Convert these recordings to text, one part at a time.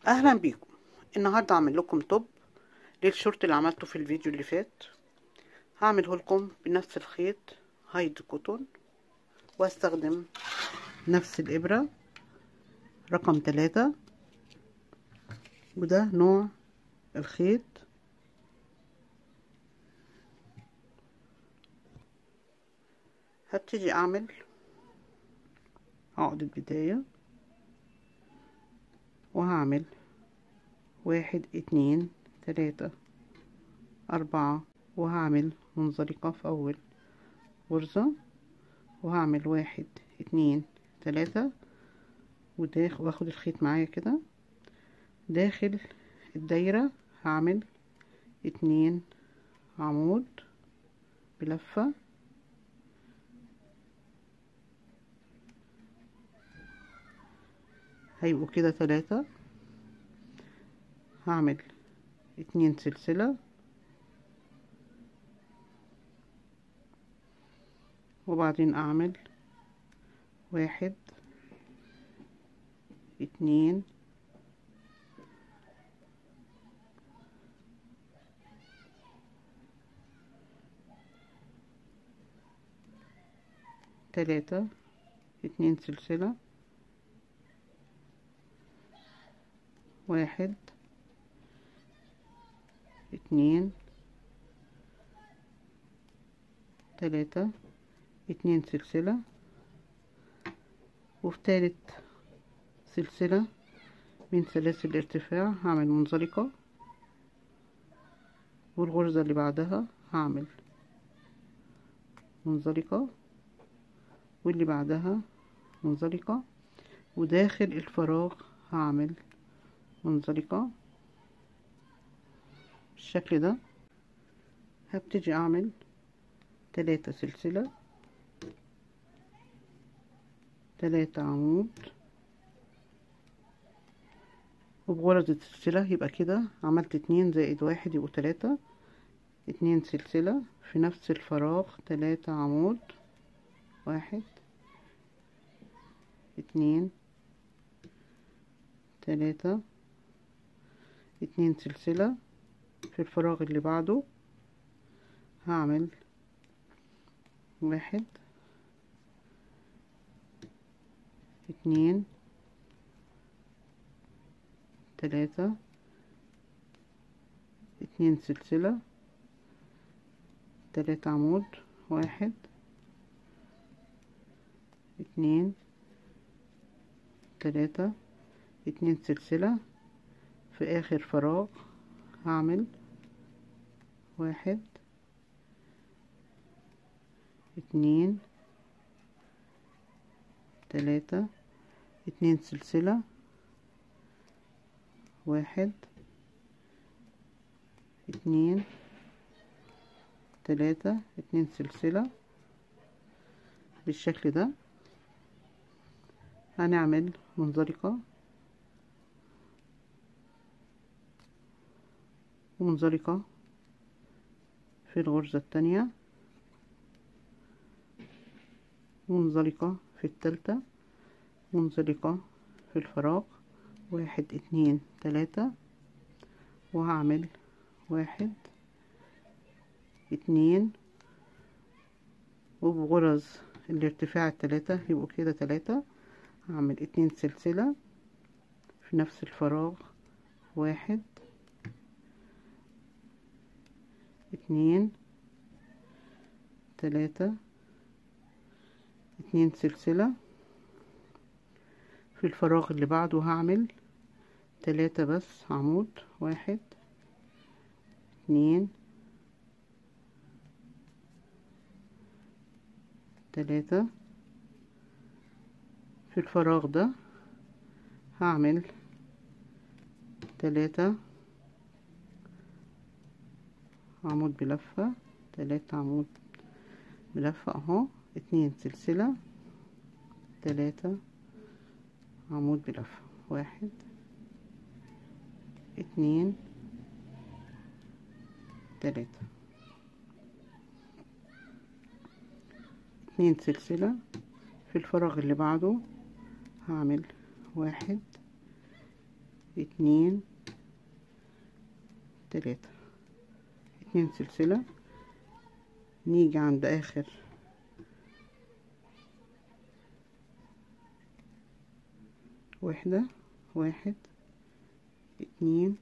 اهلا بيكم النهارده اعمل لكم توب للشورت اللي عملته في الفيديو اللي فات هعمله لكم بنفس الخيط هايد كوتون واستخدم نفس الابره رقم ثلاثة وده نوع الخيط هبتدي اعمل عقدة بداية وهعمل واحد اتنين تلاتة أربعة وهعمل منزلقة في أول غرزة وهعمل واحد اتنين تلاتة وداخل واخد الخيط معايا كده داخل الدايرة هعمل اتنين عمود بلفة هيبقوا كده تلاتة هعمل اتنين سلسلة وبعدين اعمل واحد اتنين تلاتة اتنين سلسلة واحد اتنين تلاتة اتنين سلسلة وفي تالت سلسلة من سلاسل الارتفاع هعمل منزلقة والغرزة اللي بعدها هعمل منزلقة واللي بعدها منزلقة وداخل الفراغ هعمل منزلقة بالشكل ده هبتدي اعمل تلاتة سلسلة تلاتة عمود وبغرزة السلسلة يبقى كده عملت اتنين زائد واحد يبقوا تلاتة اتنين سلسلة في نفس الفراغ تلاتة عمود واحد اتنين تلاتة اتنين سلسلة في الفراغ اللي بعده هعمل واحد اتنين تلاتة اتنين سلسلة تلاتة عمود واحد اتنين تلاتة اتنين سلسلة في اخر فراغ هعمل واحد اتنين تلاتة اتنين سلسلة واحد اتنين تلاتة اتنين سلسلة بالشكل ده هنعمل منزلقة ومنزلقة في الغرزة التانية منزلقة في التالتة منزلقة في الفراغ واحد اتنين تلاتة وهعمل واحد اتنين وبغرز الارتفاع التلاتة يبقوا كده تلاتة هعمل اتنين سلسلة في نفس الفراغ واحد اتنين تلاتة اتنين سلسلة في الفراغ اللي بعده هعمل تلاتة بس عمود واحد اتنين تلاتة في الفراغ ده هعمل تلاتة عمود بلفة تلاتة عمود بلفة اهو اتنين سلسلة تلاتة عمود بلفة واحد اتنين تلاتة اتنين سلسلة في الفراغ اللي بعده هعمل واحد اتنين تلاتة اتنين سلسلة نيجي عند اخر وحدة واحد اتنين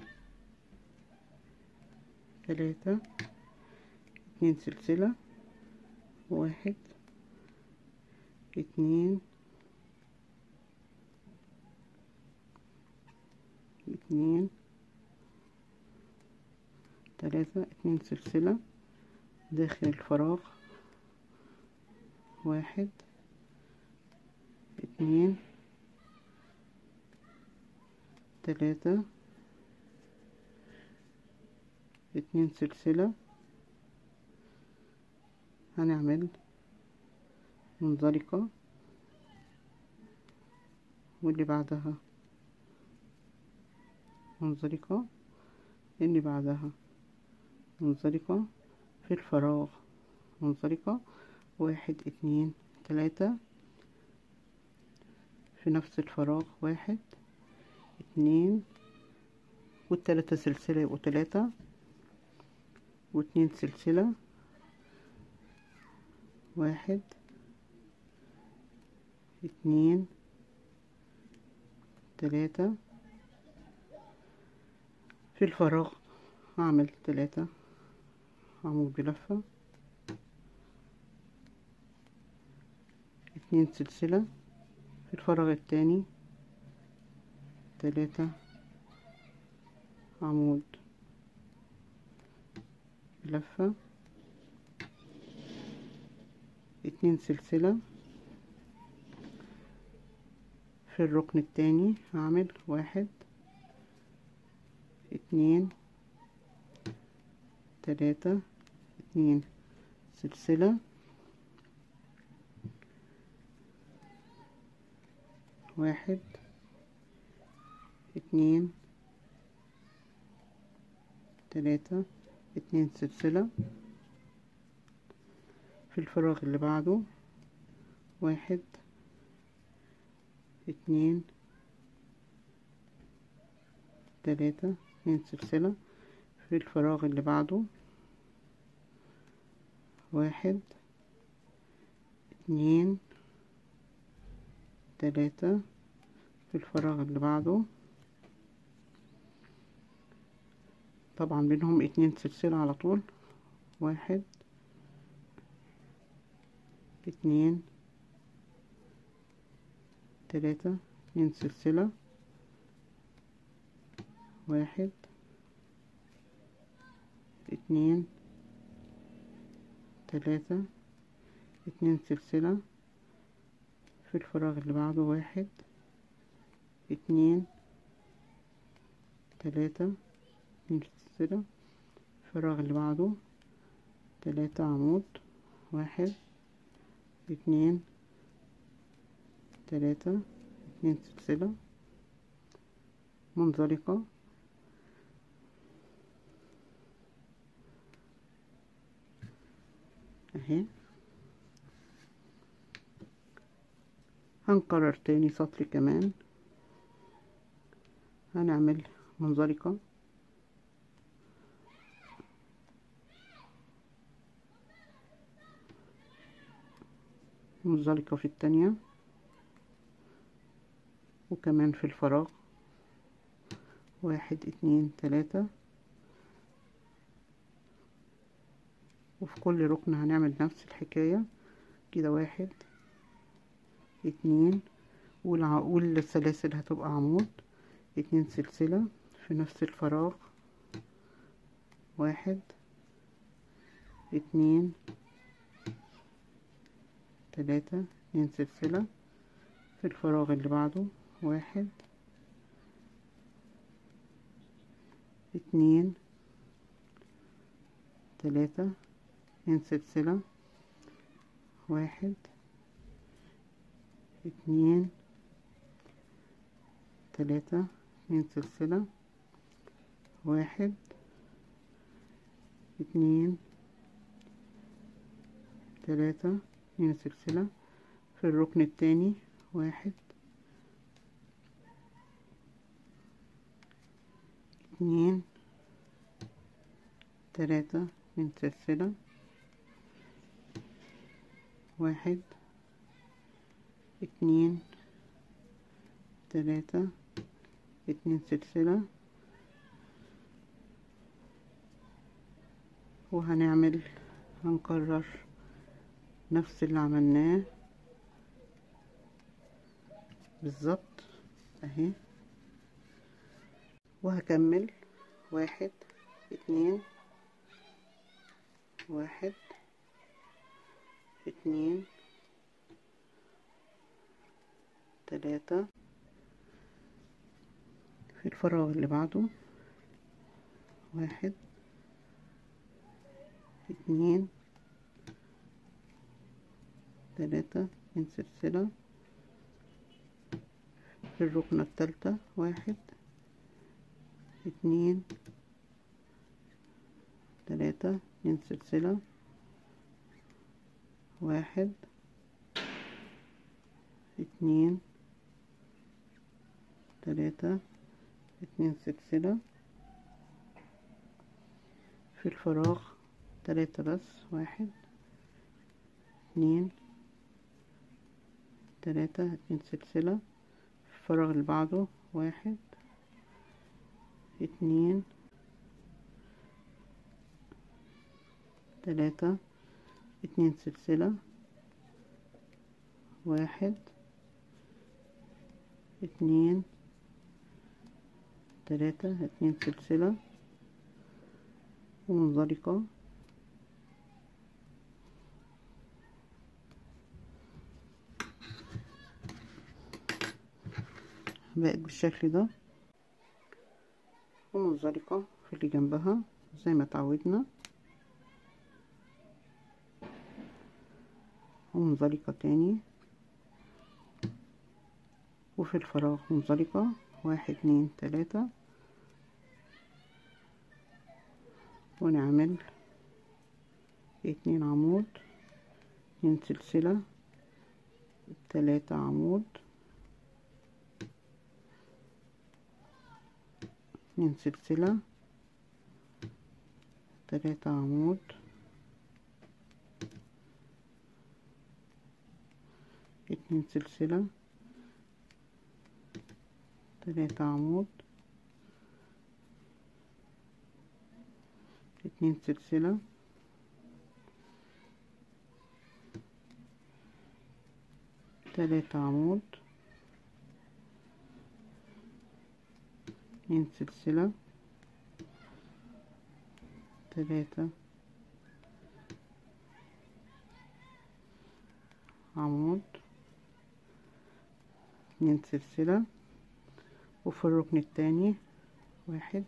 تلاتة اتنين سلسلة واحد اتنين اتنين تلاتة اتنين سلسلة داخل الفراغ واحد اتنين تلاتة اتنين سلسلة هنعمل منزلقة واللي بعدها منزلقة اللي بعدها منزلقة في الفراغ منزلقة واحد اتنين تلاتة في نفس الفراغ واحد اتنين والتلاتة سلسلة يبقوا تلاتة واتنين سلسلة واحد اتنين تلاتة في الفراغ هعمل تلاتة عمود بلفة اتنين سلسلة في الفراغ التاني تلاتة عمود بلفة اتنين سلسلة في الركن التاني هعمل واحد اتنين تلاتة اتنين سلسلة واحد اتنين تلاتة اتنين سلسلة في الفراغ اللي بعده واحد اتنين تلاتة اتنين سلسلة في الفراغ اللي بعده واحد اتنين تلاتة في الفراغ اللي بعده طبعا بينهم اتنين سلسلة على طول واحد اتنين تلاتة اتنين سلسلة واحد اتنين تلاتة اتنين سلسلة في الفراغ اللي بعده واحد اتنين تلاتة اتنين سلسلة الفراغ اللي بعده تلاتة عمود واحد اتنين تلاتة اتنين سلسلة منزلقة اهي هنكرر تاني سطر كمان هنعمل منزلقة منزلقة في التانية وكمان في الفراغ واحد اتنين تلاتة وفي كل ركن هنعمل نفس الحكاية كده واحد اتنين والع- والسلاسل هتبقى عمود اتنين سلسلة في نفس الفراغ واحد اتنين تلاتة اتنين سلسلة في الفراغ اللي بعده واحد اتنين تلاتة اتنين سلسلة واحد اتنين تلاتة اتنين سلسلة واحد اتنين تلاتة اتنين سلسلة في الركن التاني واحد اتنين تلاتة اتنين سلسلة واحد اتنين تلاتة اتنين سلسلة وهنعمل هنكرر نفس اللي عملناه بالظبط اهي وهكمل واحد اتنين واحد اتنين تلاتة في الفراغ اللي بعده واحد اتنين تلاتة اتنين سلسلة في الركنة التالتة واحد اتنين تلاتة اتنين سلسلة واحد اتنين تلاتة اتنين سلسلة في الفراغ تلاتة بس واحد اتنين تلاتة اتنين سلسلة في الفراغ اللي بعده واحد اتنين تلاتة اتنين سلسلة واحد اتنين تلاتة اتنين سلسلة ومنزلقة بقت بالشكل ده ومنزلقة في اللي جنبها زي ما اتعودنا ومنزلقة تاني وفي الفراغ منزلقة واحد اتنين تلاتة ونعمل اتنين عمود اتنين سلسلة تلاتة عمود اتنين سلسلة تلاتة عمود اتنين سلسلة تلاتة عمود اتنين سلسلة تلاتة عمود اتنين سلسلة تلاتة عمود اتنين سلسلة وفي الركن التاني واحد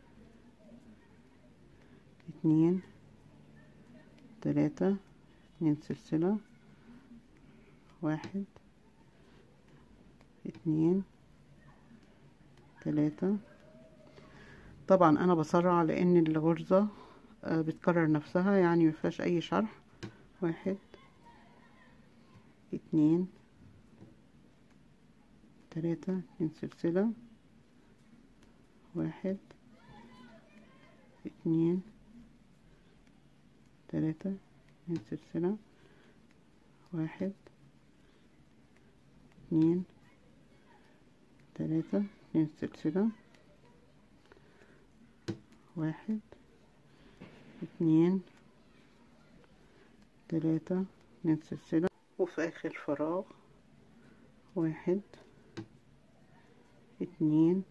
اتنين تلاتة اتنين سلسلة واحد اتنين تلاتة طبعا انا بسرع لان الغرزة آه، بتكرر نفسها يعني مفيهاش اي شرح واحد اتنين تلاتة اتنين سلسلة واحد اتنين تلاتة اتنين سلسلة واحد اتنين تلاتة اتنين سلسلة واحد اتنين تلاتة اتنين سلسلة وفي آخر فراغ واحد اتنين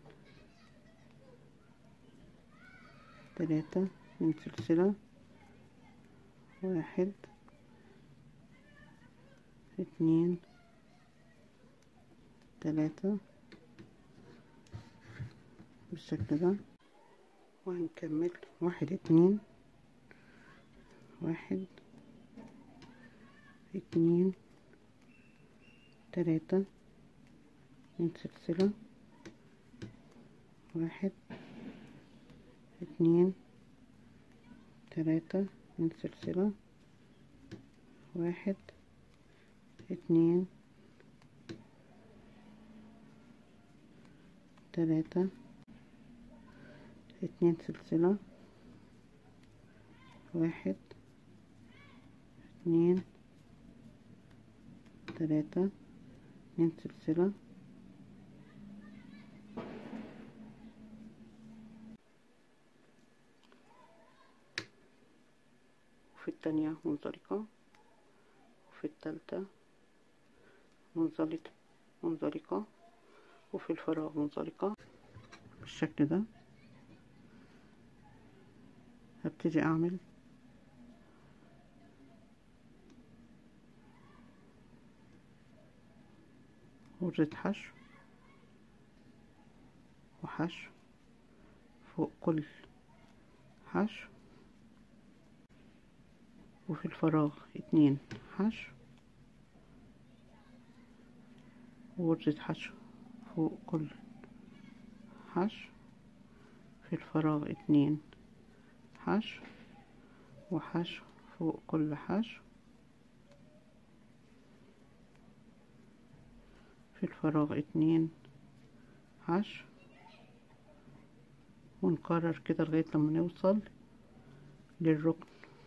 تلاتة اتنين سلسلة واحد اتنين تلاتة بالشكل ده وهنكمل واحد اتنين واحد اتنين تلاتة اتنين سلسلة واحد اتنين تلاتة اتنين سلسلة واحد اتنين تلاتة اتنين سلسلة واحد اتنين تلاتة اتنين سلسلة وفي التانية منزلقة وفي التالتة منزلقة منزلقة وفي الفراغ منزلقة بالشكل ده هبتدي اعمل غرزة حشو وحشو فوق كل حشو وفي الفراغ اتنين حشو وغرزة حشو فوق كل حشو في الفراغ اتنين حشو وحشو فوق كل حشو في الفراغ اتنين حشو ونكرر كده لغاية لما نوصل للركن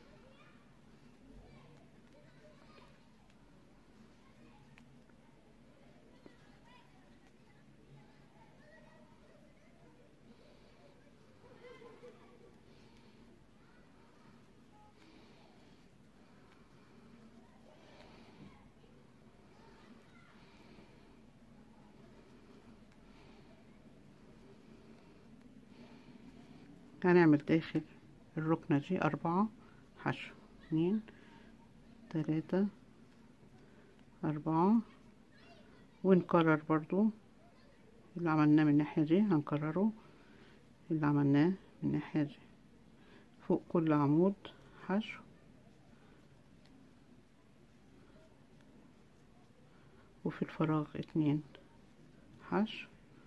هنعمل داخل الركنة دي أربعة حشو اتنين تلاتة أربعة ونكرر برضو اللي عملناه من الناحية دي هنكرره اللي عملناه من الناحية دي فوق كل عمود حشو وفي الفراغ اتنين حشو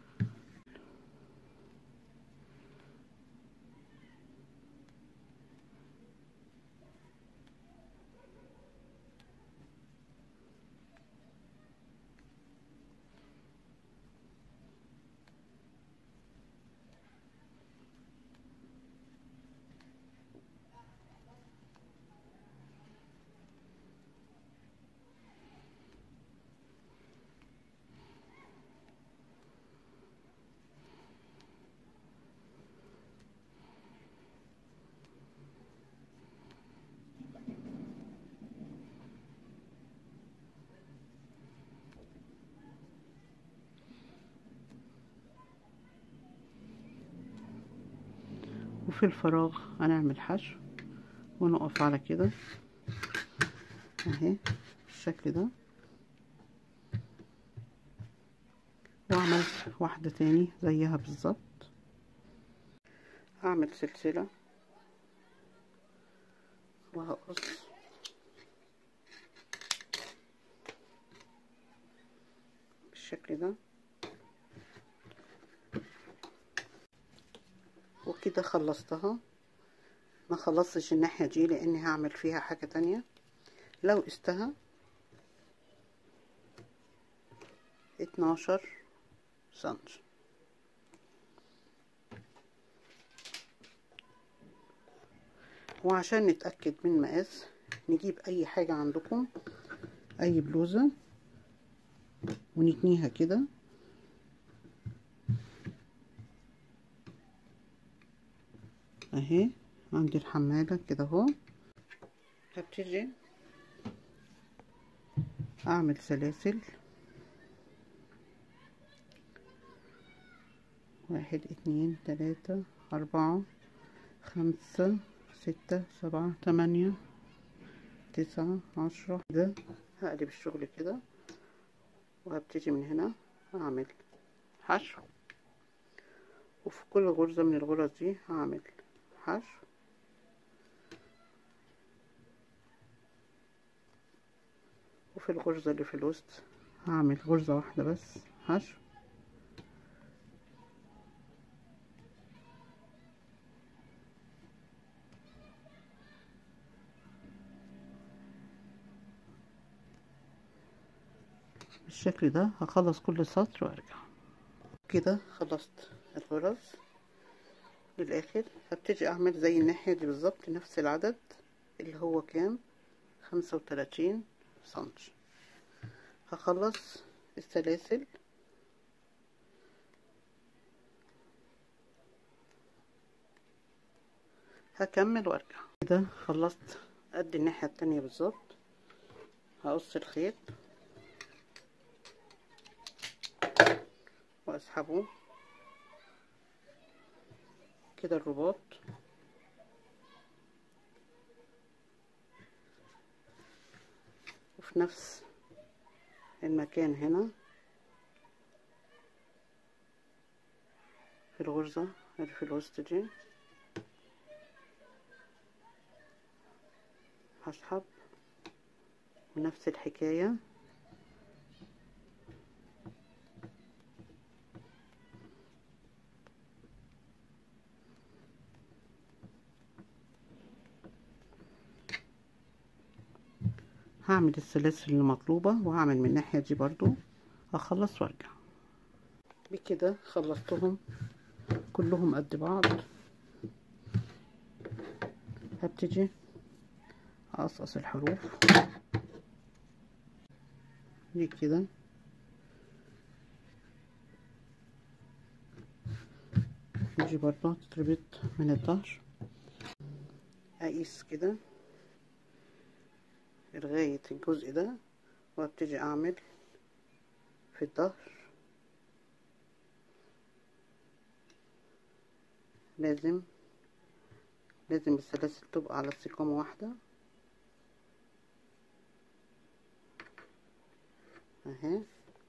وفي الفراغ هنعمل حشو ونقف على كده اهي بالشكل ده وعملت واحدة تاني زيها بالظبط هعمل سلسلة وهقص بالشكل ده وكده خلصتها ما خلصتش الناحية دي لاني هعمل فيها حاجة تانية لو قستها اتناشر سنتي وعشان نتأكد من المقاس نجيب اي حاجة عندكم اي بلوزة ونتنيها كده اهي عندي الحمالة كده اهو هبتدي اعمل سلاسل واحد اتنين تلاتة اربعة خمسة ستة سبعة تمانية تسعة عشرة كده هقلب الشغل كده وهبتدي من هنا هعمل حشو وفي كل غرزة من الغرز دي هعمل حشو وفي الغرزة اللي في الوسط هعمل غرزة واحدة بس حشو بالشكل ده هخلص كل سطر وارجع كده خلصت الغرز للاخر هبتدي اعمل زي الناحية دي بالظبط نفس العدد اللي هو كام خمسة وتلاتين سنتي هخلص السلاسل هكمل وارجع كده خلصت قد الناحية التانية بالظبط هقص الخيط واسحبه كده الرباط وفي نفس المكان هنا في الغرزة اللي في الوسط دي هسحب ونفس الحكاية هعمل السلاسل المطلوبة وهعمل من الناحية دي برضو هخلص وارجع بكده خلصتهم كلهم قد بعض هبتدي اقصقص الحروف دي كده نيجي برضه تتربط من الظهر اقيس كده لغاية الجزء ده وابتدي اعمل في الظهر لازم لازم السلاسل تبقى على استقامة واحدة اهي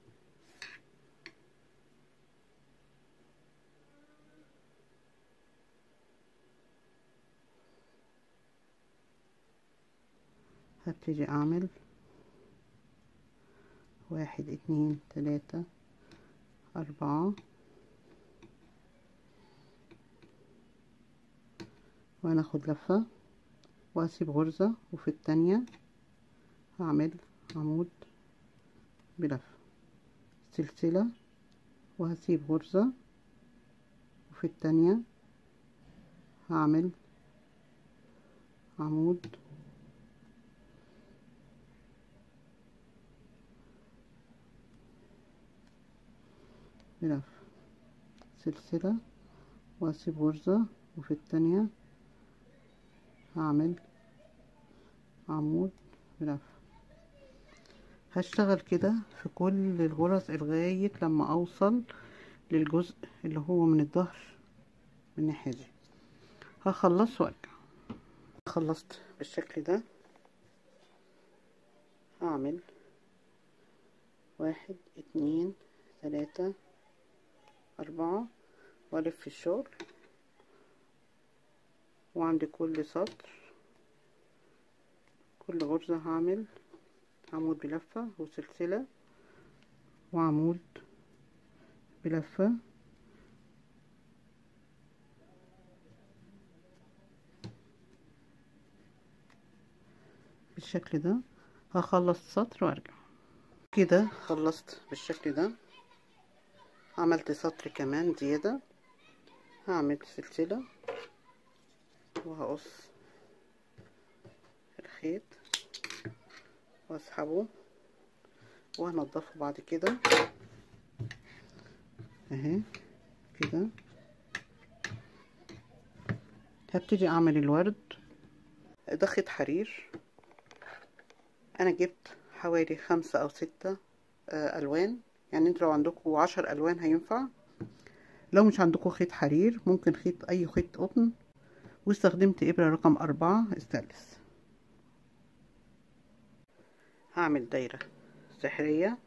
هبتدي اعمل واحد اتنين تلاتة اربعة وهناخد لفة واسيب غرزة وفي التانية هعمل عمود بلفة سلسلة وهسيب غرزة وفي التانية هعمل عمود بلفة سلسلة واسيب غرزة وفي التانية هعمل عمود بلفة هشتغل كده في كل الغرز لغاية لما اوصل للجزء اللي هو من الظهر من الناحية دي هخلص وارجع خلصت بالشكل ده هعمل واحد اتنين تلاتة أربعة وألف الشغل وعند كل سطر كل غرزة هعمل عمود بلفة وسلسلة وعمود بلفة بالشكل ده هخلص سطر وارجع كده خلصت بالشكل ده عملت سطر كمان زيادة هعمل سلسلة وهقص الخيط واسحبه وهنضفه بعد كده اهي كده هبتدي اعمل الورد ده خيط حرير انا جبت حوالي خمسة او ستة آه الوان يعني انتوا لو عندكم عشر الوان هينفع لو مش عندكم خيط حرير ممكن خيط اي خيط قطن واستخدمت ابرة رقم اربعة استانلس هعمل دايرة سحرية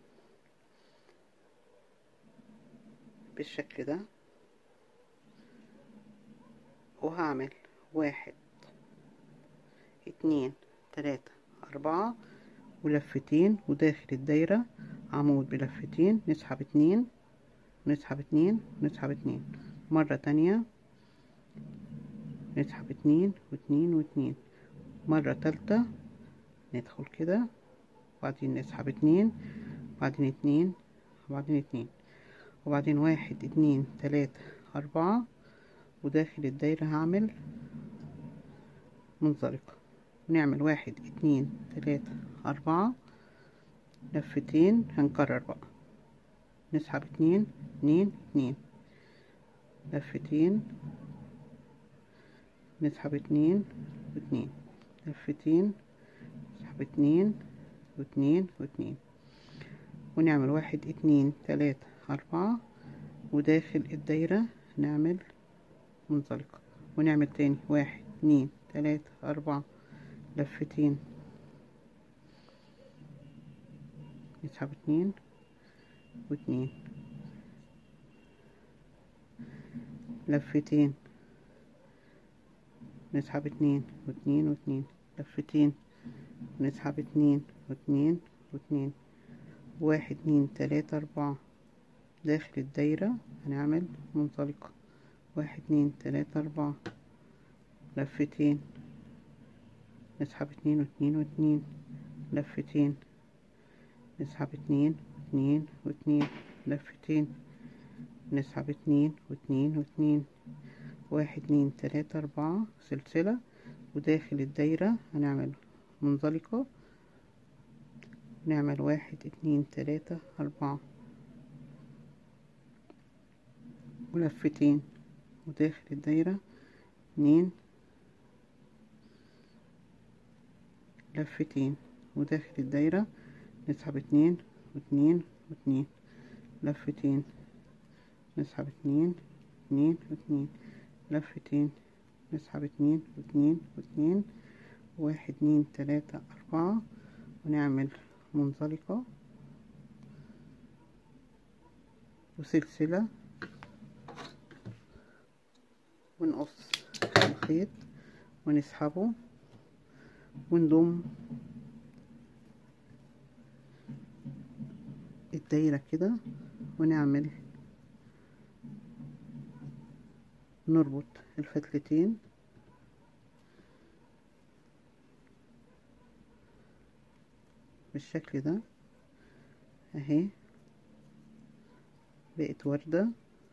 بالشكل ده وهعمل واحد اتنين تلاتة اربعة ولفتين وداخل الدايرة عمود بلفتين نسحب اتنين نسحب اتنين نسحب اتنين مرة تانية نسحب اتنين واتنين واتنين مرة تالتة ندخل كده وبعدين نسحب اتنين وبعدين اتنين وبعدين اتنين وبعدين واحد اتنين تلاتة أربعة وداخل الدايرة هعمل منزلقة ونعمل واحد اتنين تلاتة أربعة لفتين هنكرر بقى نسحب اتنين اتنين اتنين لفتين نسحب اتنين واتنين لفتين نسحب اتنين واتنين واتنين ونعمل واحد اتنين تلاتة أربعة وداخل الدايرة نعمل منزلقة ونعمل تاني واحد اتنين تلاتة أربعة لفتين نسحب اتنين واتنين لفتين نسحب اتنين واتنين واتنين لفتين نسحب اتنين واتنين واتنين واحد اتنين تلاتة أربعة داخل الدايرة هنعمل منطلقة واحد اتنين تلاتة أربعة لفتين نسحب اتنين واتنين واتنين لفتين نسحب اتنين واتنين واتنين لفتين نسحب اتنين واتنين واتنين واحد اتنين تلاتة أربعة سلسلة وداخل الدايرة هنعمل منزلقة نعمل واحد اتنين تلاتة أربعة ولفتين وداخل الدايرة اتنين لفتين وداخل الدايرة نسحب اتنين واتنين واتنين لفتين نسحب اتنين اتنين واتنين لفتين نسحب اتنين واتنين واتنين واحد اتنين تلاتة أربعة ونعمل منزلقة وسلسلة ونقص الخيط ونسحبه ونضم الدايرة كده ونعمل نربط الفتلتين بالشكل ده اهي بقت وردة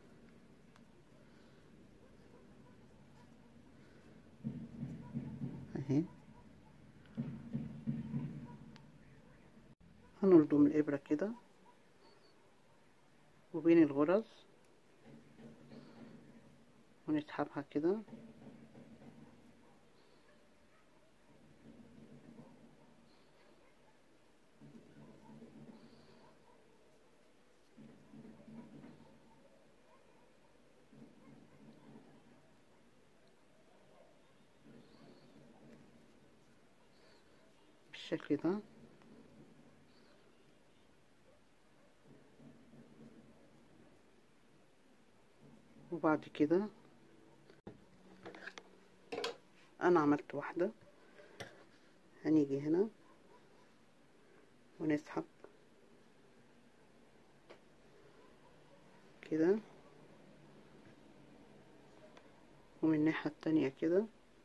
اهي هنلضم الإبرة كده وبين الغرز ونسحبها كده بالشكل ده وبعد كده انا عملت واحدة هنيجي هنا ونسحب كده ومن الناحية التانية كده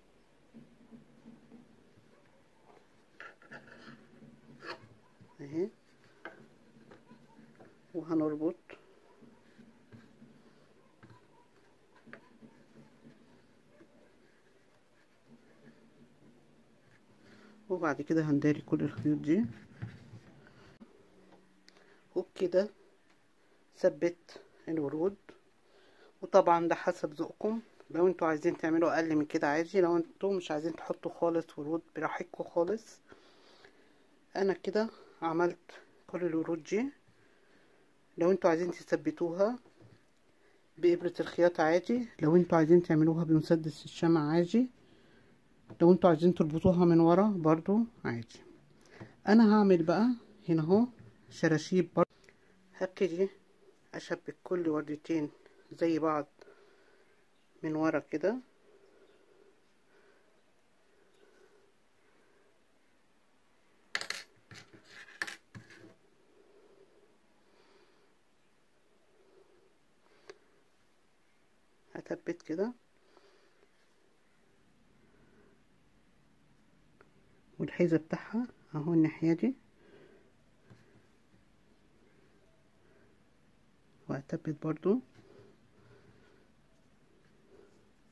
اهي وهنربط وبعد كده هنداري كل الخيوط دي وبكده ثبت الورود وطبعا ده حسب ذوقكم لو انتوا عايزين تعملوا اقل من كده عادي لو انتوا مش عايزين تحطوا خالص ورود براحتكم خالص انا كده عملت كل الورود دي لو انتوا عايزين تثبتوها بإبرة الخياطة عادي لو انتوا عايزين تعملوها بمسدس الشمع عادي لو انتوا عايزين تربطوها من ورا برضو عادي انا هعمل بقى هنا اهو شراشيب برضو هبتدي اشبك كل وردتين زي بعض من ورا كده هثبت كده والحيزة بتاعها اهو الناحية دي وهثبت برضو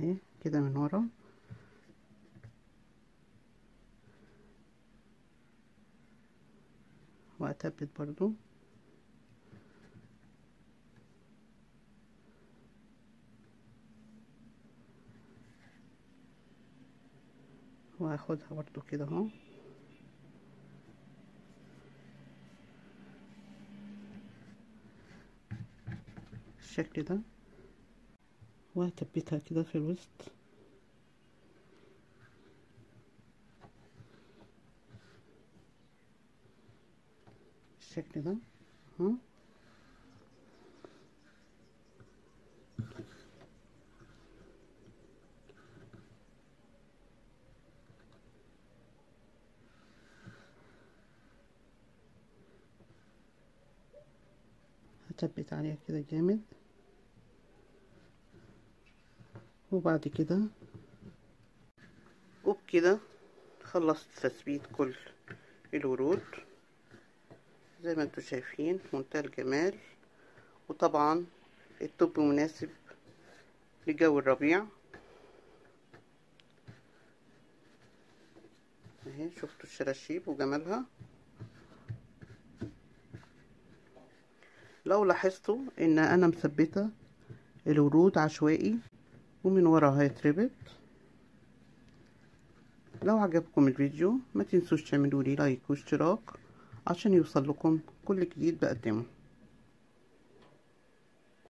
اهي كده من ورا وأثبت برضو وهاخدها برضو كده اهو بالشكل ده وهثبتها كده في الوسط بالشكل ده اهو هثبت عليها كده جامد وبعد كده وبكده خلصت تثبيت كل الورود زي ما انتم شايفين منتهى الجمال وطبعا الطب مناسب لجو الربيع اهي شفتوا الشراشيب وجمالها لو لاحظتوا ان انا مثبته الورود عشوائي ومن ورا هيتربط لو عجبكم الفيديو ما تنسوش تعملوا لي لايك واشتراك عشان يوصل لكم كل جديد بقدمه